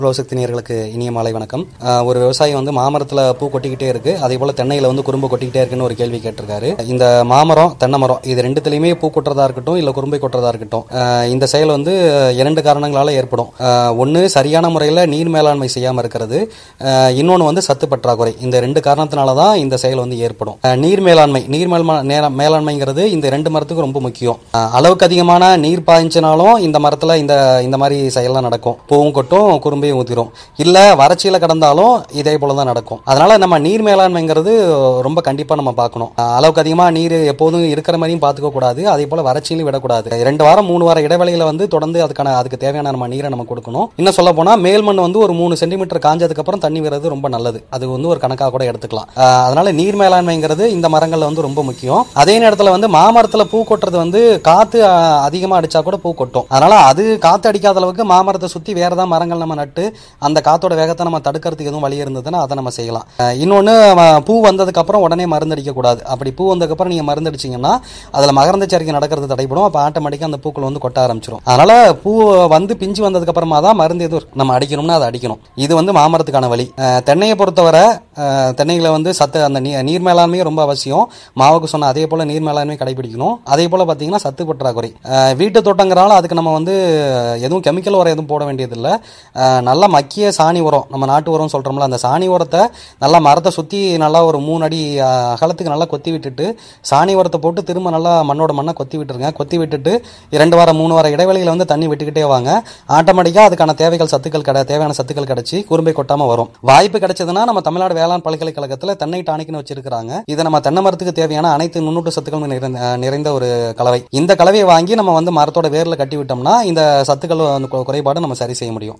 ரோசக்தி நேயர்களுக்கு இனிய மாலை வணக்கம் ஆஹ் ஒரு விவசாயி வந்து மாமரத்துல பூ கொட்டிக்கிட்டே இருக்கு அதே போல தென்னையில வந்து குறும்பு கொட்டிக்கிட்டே இருக்குன்னு ஒரு கேள்வி கேட்டிருக்காரு இந்த மாமரம் தென்னை மரம் இது ரெண்டுத்துலயுமே பூ கொட்டுறதா இருக்கட்டும் இல்ல குறும்பை கொட்டுறதா இருக்கட்டும் ஆஹ் இந்த செயல் வந்து இரண்டு காரணங்களால ஏற்படும் ஆஹ் ஒண்ணு சரியான முறையில நீர் மேலாண்மை செய்யாம இருக்கிறது ஆஹ் இன்னொன்னு வந்து சத்து பற்றாக்குறை இந்த ரெண்டு காரணத்தினால தான் இந்த செயல் வந்து ஏற்படும் ஆஹ் நீர் மேலாண்மை நீர் மேல்மா- நேர- மேலாண்மைங்கிறது இந்த ரெண்டு மரத்துக்கும் ரொம்ப முக்கியம் ஆஹ் அளவுக்கு அதிகமான நீர் பாய்ச்சினாலும் இந்த மரத்துல இந்த இந்த மாதிரி செயல்லாம் நடக்கும் பூவும் கொட்டும் குறும்பையும் ஊத்திரும் இல்ல வறட்சியில கடந்தாலும் இதே போல தான் நடக்கும் அதனால நம்ம நீர் மேலாண்மைங்கிறது ரொம்ப கண்டிப்பா நம்ம பார்க்கணும் ஆஹ் அளவுக்கு அதிகமா நீர் எப்போதும் இருக்கிற மாதிரியும் பார்த்துக்க கூடாது அதே போல வறட்சியிலும் விடக்கூடாது ரெண்டு வாரம் மூணு வார இடைவெளியில வந்து தொடர்ந்து அதுக்கான அதுக்கு தேவையான நம்ம நீரை நம்ம கொடுக்கணும் இன்னும் சொல்ல போனா மேல் மண் வந்து ஒரு மூணு சென்டிமீட்டர் காஞ்சதுக்கு அப்புறம் தண்ணி விடுறது ரொம்ப நல்லது அது வந்து ஒரு கணக்காக கூட எடுத்துக்கலாம் ஆஹ் அதனால நீர் மேலாண்மைங்கிறது இந்த மரங்கள்ல வந்து ரொம்ப முக்கியம் அதே நேரத்துல வந்து மாமரத்துல பூ கொட்டுறது வந்து காத்து ஆஹ், அதிகமா அடிச்சா கூட பூ கொட்டும் அதனால அது காத்து அடிக்காத அளவுக்கு மாமரத்தை சுத்தி வேற ஏதாவது மரங்கள் நம்ம நட்டு அந்த காத்தோட வேகத்தை நம்ம தடுக்கிறதுக்கு எதுவும் வழி இருந்ததுன்னா அதை நம்ம செய்யலாம் ஆஹ், இன்னொன்னு ஆஹ், பூ வந்ததுக்கு அப்புறம் உடனே மருந்தடிக்க கூடாது அப்படி பூ வந்ததுக்கு அப்புறம் நீங்க மருந்தடிச்சீங்கன்னா அதுல மகரந்த சேர்க்கை நடக்கிறது தடைபடும் அப்ப ஆட்டோமேட்டிக்கா அந்த பூக்கள் வந்து கொட்ட ஆரம்பிச்சிடும் அதனால பூ வந்து பிஞ்சு வந்ததுக்கு அப்புறமா தான் மருந்து எதுவும் நம்ம அடிக்கணும்னா அதை அடிக்கணும் இது வந்து மாமரத்துக்கான வழி ஆஹ், தென்னையை பொறுத்தவரை ஆஹ், தென்னையில வந்து சத்து அந்த நீ- நீர் மேலாண்மையும் ரொம்ப அவசியம் மாவுக்கு சொன்ன அதே போல நீர் மேலாண்மை கடைபிடிக்கணும் அதே போல பாத்தீங்கன்னா சத்து பற்றாக்குறை ஆஹ், வீட்டு தோட்டங்கிறனால அதுக்கு நம்ம வந்து எதுவும் கெமிக்கல் உரம் எதுவும் போட வேண்டியதில்லை ஆஹ், நல்ல மக்கிய சாணி உரம் நம்ம நாட்டு உரம் சொல்றோம்ல அந்த சாணி உரத்தை நல்லா மரத்தை சுத்தி நல்லா ஒரு மூணு அடி ஆஹ், அகலத்துக்கு நல்லா கொத்தி விட்டுட்டு சாணி உரத்தை போட்டு திரும்ப நல்லா மண்ணோட மண்ணை கொத்தி விட்டுருங்க கொத்தி விட்டுட்டு இரண்டு வாரம் மூணு வாரம் இடைவெளியில வந்து தண்ணி விட்டுக்கிட்டே வாங்க ஆட்டோமேட்டிக்கா அதுக்கான தேவைகள் சத்துக்கள் கடை தேவையான சத்துக்கள் கிடைச்சி குறும்பை கொட்டாம வரும் வாய்ப்பு கிடைச்சதுன்னா நம்ம தமிழ்நாடு வேளாண் பல்கலைக்கழகத்துல தென்னை டானிக்னு வச்சிருக்காங்க இது நம்ம தென்னை மரத்துக்கு தேவையான அனைத்து நுண்ணூட்ட சத்துக்களும் நிறைந்த நிறைந்த ஒரு கலவை இந்த கலவையை வாங்கி நம்ம வந்து மரத்தோட வேர்ல கட்டி விட்டோம்னா இந்த சத்துக்கள் வந்து கு- குறைபாடு நம்ம சரி செய்ய முடியும்